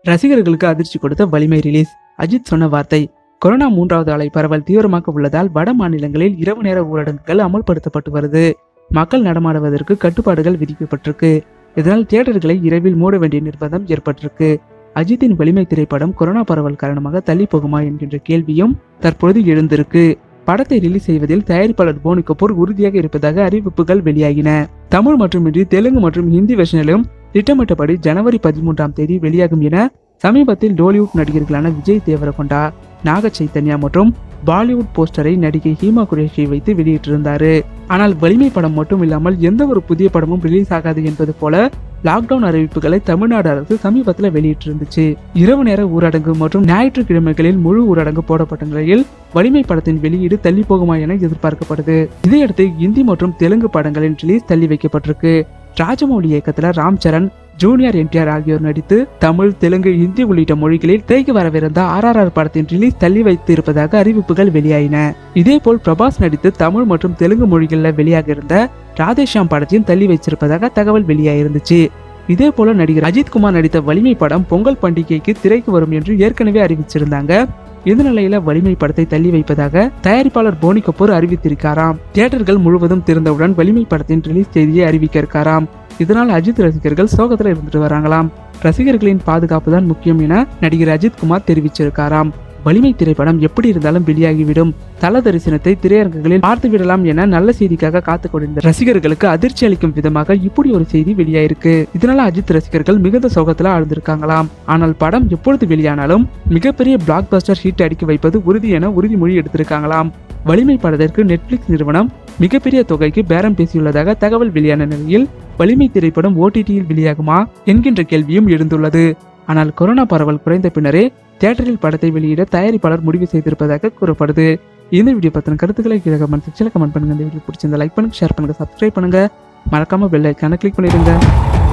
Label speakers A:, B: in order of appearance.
A: ரசிகர்களுக்கு அதிர்ச்சி கொடுத்த வலிமை ரிலீஸ் அஜித் சொன்ன வார்த்தை கொரோனா மூன்றாவது அலை பரவல் தீவிரமாக உள்ளதால் வட மாநிலங்களில் இரவு நேர ஊரடங்குகள் அமல்படுத்தப்பட்டு வருது மக்கள் நடமாடுவதற்கு கட்டுப்பாடுகள் விதிக்கப்பட்டிருக்கு இதனால் தியேட்டர்களை இரவில் மூட வேண்டிய நிர்பந்தம் ஏற்பட்டிருக்கு அஜித்தின் வலிமை திரைப்படம் கொரோனா பரவல் காரணமாக தள்ளி போகுமா என்கின்ற கேள்வியும் தற்பொழுது எழுந்திருக்கு படத்தை ரிலீஸ் செய்வதில் தயாரிப்பாளர் போனி கபூர் உறுதியாக இருப்பதாக அறிவிப்புகள் வெளியாகின தமிழ் மட்டுமின்றி தெலுங்கு மற்றும் ஹிந்தி வெர்ஷனிலும் திட்டமிட்டபடி ஜனவரி பதிமூன்றாம் தேதி வெளியாகும் என சமீபத்தில் டோலிவுட் நடிகர்களான விஜய் தேவரகொண்டா நாக சைத்தன்யா மற்றும் பாலிவுட் போஸ்டரை நடிகை ஹீமா குரேஷி வைத்து வெளியிட்டிருந்தாரு ஆனால் வலிமை படம் மட்டும் இல்லாமல் எந்த ஒரு புதிய படமும் ரிலீஸ் ஆகாது என்பது போல லாக்டவுன் அறிவிப்புகளை தமிழ்நாடு அரசு சமீபத்தில் வெளியிட்டிருந்துச்சு இரவு நேர ஊரடங்கு மற்றும் ஞாயிற்றுக்கிழமைகளில் முழு ஊரடங்கு போடப்பட்ட நிலையில் வலிமை படத்தின் வெளியீடு தள்ளி போகுமா என எதிர்பார்க்கப்படுது இதையடுத்து இந்தி மற்றும் தெலுங்கு படங்களின் ரிலீஸ் தள்ளி வைக்கப்பட்டிருக்கு ராஜமௌலி இயக்கத்துல ராம் சரண் ஜூனியர் என்டிஆர் ஆகியோர் நடித்து தமிழ் தெலுங்கு ஹிந்தி உள்ளிட்ட மொழிகளில் திரைக்கு வரவிருந்த ஆர்ஆர்ஆர் படத்தின் ரிலீஸ் தள்ளி வைத்து இருப்பதாக அறிவிப்புகள் வெளியாயின இதேபோல் பிரபாஸ் நடித்து தமிழ் மற்றும் தெலுங்கு மொழிகளில் வெளியாக இருந்த ராதேஷாம் படத்தையும் தள்ளி வைச்சிருப்பதாக தகவல் வெளியாயிருந்துச்சு இதே போல நடிகர் அஜித்குமார் நடித்த வலிமை படம் பொங்கல் பண்டிகைக்கு திரைக்கு வரும் என்று ஏற்கனவே அறிவிச்சிருந்தாங்க இந்த நிலையில வலிமை படத்தை தள்ளி வைப்பதாக தயாரிப்பாளர் போனி கபூர் அறிவித்திருக்காராம் தியேட்டர்கள் முழுவதும் திறந்தவுடன் வலிமை படத்தின் ரிலீஸ் செய்தியை அறிவிக்க இருக்காராம் இதனால் அஜித் ரசிகர்கள் சோகத்துல இருந்துட்டு வராங்களாம் ரசிகர்களின் பாதுகாப்பு தான் முக்கியம் என நடிகர் அஜித் குமார் தெரிவிச்சிருக்காராம் வலிமை திரைப்படம் எப்படி இருந்தாலும் வெளியாகிவிடும் தல தரிசனத்தை திரையரங்குகளில் பார்த்து விடலாம் என நல்ல செய்திக்காக காத்துக் கொண்டிருந்த ரசிகர்களுக்கு அதிர்ச்சி அளிக்கும் விதமாக இப்படி ஒரு செய்தி வெளியாயிருக்கு இதனால அஜித் ரசிகர்கள் மிகுந்த சோகத்துல ஆழ்ந்திருக்காங்களாம் ஆனால் படம் எப்பொழுது வெளியானாலும் மிகப்பெரிய பிளாக் பஸ்டர் ஹிட் அடிக்க வைப்பது உறுதி என உறுதிமொழி எடுத்திருக்காங்களாம் வலிமை படத்திற்கு நெட்ஃபிளிக்ஸ் நிறுவனம் மிகப்பெரிய தொகைக்கு பேரம் பேசியுள்ளதாக தகவல் வெளியான நிலையில் வலிமை திரைப்படம் ஓடிடியில் வெளியாகுமா என்கின்ற கேள்வியும் எழுந்துள்ளது ஆனால் கொரோனா பரவல் குறைந்த பின்னரே தியேட்டரில் படத்தை வெளியிட தயாரிப்பாளர் முடிவு செய்திருப்பதாக கூறப்படுது இந்த வீடியோ பத்தின கருத்துக்களை கீழே கமெண்ட் செக்ஷனில் கமெண்ட் பண்ணுங்க இந்த வீடியோ பிடிச்சிருந்தா லைக் பண்ணுங்க ஷேர் பண்ணுங்க சப்ஸ்கிரைப் பண்ணுங்க மறக்காம பெல் ஐக்கான கிளிக் பண்ணிடுங்க